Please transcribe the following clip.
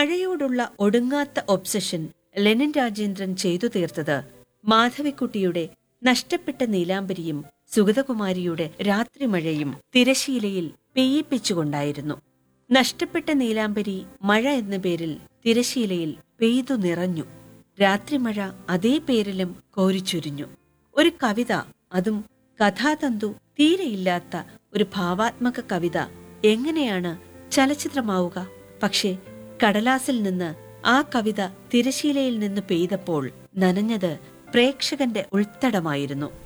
മഴയോടുള്ള ഒടുങ്ങാത്ത obsession Lenin Rajendran ചെയ്തു തീർത്തത് മാധവിക്കുട്ടിയുടെ നഷ്ടപ്പെട്ട നീലാംബരിയും സുഗതകുമാരിയുടെ രാത്രിമഴയും തിരശീലയിൽ പെയ്യിപ്പിച്ചുകൊണ്ടായിരുന്നു നഷ്ടപ്പെട്ട നീലാംബരി മഴ എന്ന പേരിൽ തിരശീലയിൽ പെയ്തു നിറഞ്ഞു രാത്രിമഴ അതേ പേരിലും കോരിച്ചൊരിഞ്ഞു ഒരു കവിത അതും കഥാതന്തു തീരെയില്ലാത്ത ഒരു ഭാവാത്മക കവിത എങ്ങനെയാണ് ചലച്ചിത്രമാവുക പക്ഷേ കടലാസിൽ നിന്ന് ആ കവിത തിരശീലയിൽ നിന്ന് പെയ്തപ്പോൾ നനഞ്ഞത് പ്രേക്ഷകന്റെ ഉൾത്തടമായിരുന്നു